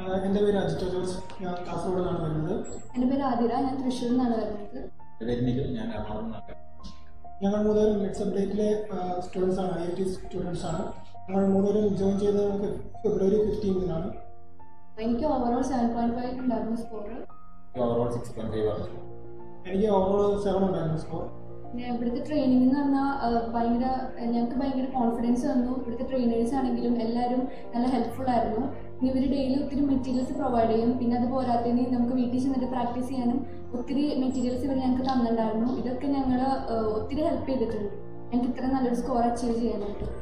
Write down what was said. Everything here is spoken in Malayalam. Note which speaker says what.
Speaker 1: ആഹ് എൻ്റെ പേര് അജിറ്റോ ജോർജ് ഞാൻ കാസർഗോഡ് നിന്നാണ് വരുന്നത്
Speaker 2: എൻ്റെ പേര് ആതിര ഞാൻ തൃശ്ശൂരിൽ നിന്നാണ് വരുന്നത്
Speaker 3: പേര് നിഖിൽ ഞാൻ എറണാകുളം നിന്നാണ്
Speaker 1: ഞങ്ങൾ മൂന്നുപേരും മിക്സ് അപ്ഡേറ്റിലെ സ്റ്റുഡൻസ് ആണ് ഐ ഐ ടി സ്റ്റുഡൻസ് ആണ് ഞങ്ങൾ മൂന്നുപേരും ജോയിൻ ചെയ്തത് ഫെബ്- ഫെബ്രുവരി ഫിഫ്റ്റീൻത്തിനാണ്
Speaker 2: എനിക്ക് ഓവറോൾ സെവൻ പോയിന്റ് ഫൈവ് ഉണ്ടായിരുന്നു score
Speaker 3: overall six point five ആണ്
Speaker 1: എനിക്ക് ഓവറോൾ സെവൻ ഉണ്ടായിരുന്നു സ്കോർ
Speaker 2: പിന്നെ ഇവിടുത്തെ ട്രെയിനിങ് എന്ന് പറഞ്ഞാൽ ഭയങ്കര ഞങ്ങൾക്ക് ഭയങ്കര കോൺഫിഡൻസ് തന്നു ഇവിടുത്തെ ട്രെയിനേഴ്സ് ആണെങ്കിലും എല്ലാവരും നല്ല ഹെൽപ്ഫുൾ ആയിരുന്നു പിന്നെ ഇവർ ഡെയിലി ഒത്തിരി മെറ്റീരിയൽസ് പ്രൊവൈഡ് ചെയ്യും പിന്നെ അത് പോരാത്തതിന് നമുക്ക് വീട്ടിൽ ചെന്നിട്ട് പ്രാക്ടീസ് ചെയ്യാനും ഒത്തിരി മെറ്റീരിയൽസ് ഇവർ ഞങ്ങൾക്ക് തന്നിട്ടുണ്ടായിരുന്നു ഇതൊക്കെ ഞങ്ങൾ ഒത്തിരി ഹെൽപ്പ് ചെയ്തിട്ടുണ്ട് ഞങ്ങൾക്ക് ഇത്ര നല്ലൊരു സ്കോർ അച്ചീവ് ചെയ്യാനായിട്ട്